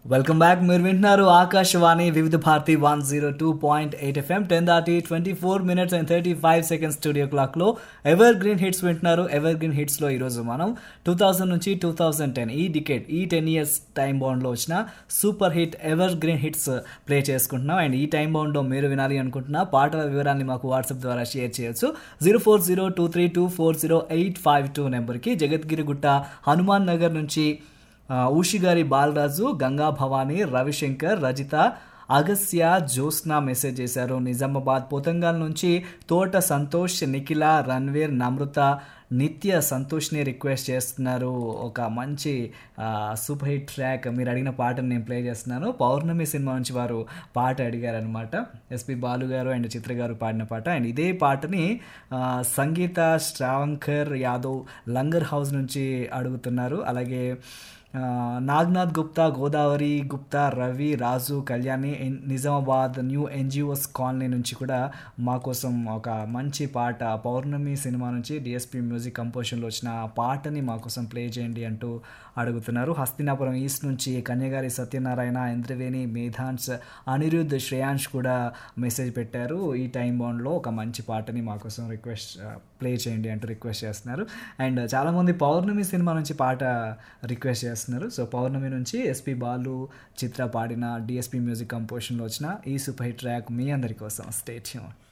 welcome back మీరు వింటున్నారు Akashvani Vividh Bharati one zero two point eight FM ten దాటి twenty four minutes and thirty five seconds studio క్లాక్లో evergreen hits వింటున్నారు evergreen హిట్స్లో ఈరోజు మనం టూ థౌజండ్ నుంచి టూ థౌజండ్ టెన్ ఈ డికెట్ ఈ టెన్ ఇయర్స్ టైం బౌండ్లో వచ్చిన super hit evergreen hits play చేసుకుంటున్నాం అండ్ ఈ టైం బౌండ్లో మీరు వినాలి అనుకుంటున్న పాటల వివరాన్ని మాకు వాట్సాప్ ద్వారా షేర్ చేయొచ్చు zero four zero two three two four zero eight five two నెంబర్కి జగద్గిరిగుట్ట హనుమాన్ నగర్ నుంచి ఆ, ఊషిగారి బాలరాజు గంగా భవానీ రవిశంకర్ రజిత అగస్య జ్యోత్స్న మెసేజ్ చేశారు నిజామాబాద్ పోతంగాల్ నుంచి తోట సంతోష్ నిఖిల రణ్వీర్ నమృత నిత్య సంతోష్ని రిక్వెస్ట్ చేస్తున్నారు ఒక మంచి ఆ, సూపర్ హిట్ ట్రాక్ మీరు అడిగిన పాటను నేను ప్లే చేస్తున్నాను పౌర్ణమి సినిమా నుంచి వారు పాట అడిగారనమాట ఎస్పి బాలు గారు అండ్ చిత్ర గారు పాడిన పాట అండ్ ఇదే పాటని ఆ, సంగీత శ్రావంకర్ యాదవ్ లంగర్ హౌస్ నుంచి అడుగుతున్నారు అలాగే ఆ, నాగ్నాథ్ గుప్తా గోదావరి గుప్తా రవి రాజు కళ్యాణి ఎన్- నిజామాబాద్ న్యూ ఎన్జిఓస్ కాలనీ నుంచి కూడా మా కోసం ఒక మంచి పాట పౌర్ణమి సినిమా నుంచి డిఎస్పి మ్యూజిక్ కంపోజిషన్లో వచ్చిన ఆ పాటని మా కోసం ప్లే చేయండి అంటూ అడుగుతున్నారు హస్తినాపురం ఈస్ట్ నుంచి కన్యగారి సత్యనారాయణ ఇంద్రవేణి మేధాన్స్ అనిరుద్ధ్ శ్రేయాంష్ కూడా మెసేజ్ పెట్టారు ఈ టైం బౌండ్లో ఒక మంచి పాటని మా కోసం రిక్వెస్ట్ ప్లే చేయండి అంటూ రిక్వెస్ట్ చేస్తున్నారు అండ్ చాలామంది పౌర్ణమి సినిమా నుంచి పాట రిక్వెస్ట్ చేస్తున్నారు సో పౌర్ణమి నుంచి ఎస్పి బాలు చిత్ర పాడిన డిఎస్పి మ్యూజిక్ కంపోజిషన్లో వచ్చిన ఈ సూపర్ హిట్ ట్రాక్ మీ అందరి కోసం స్టేట్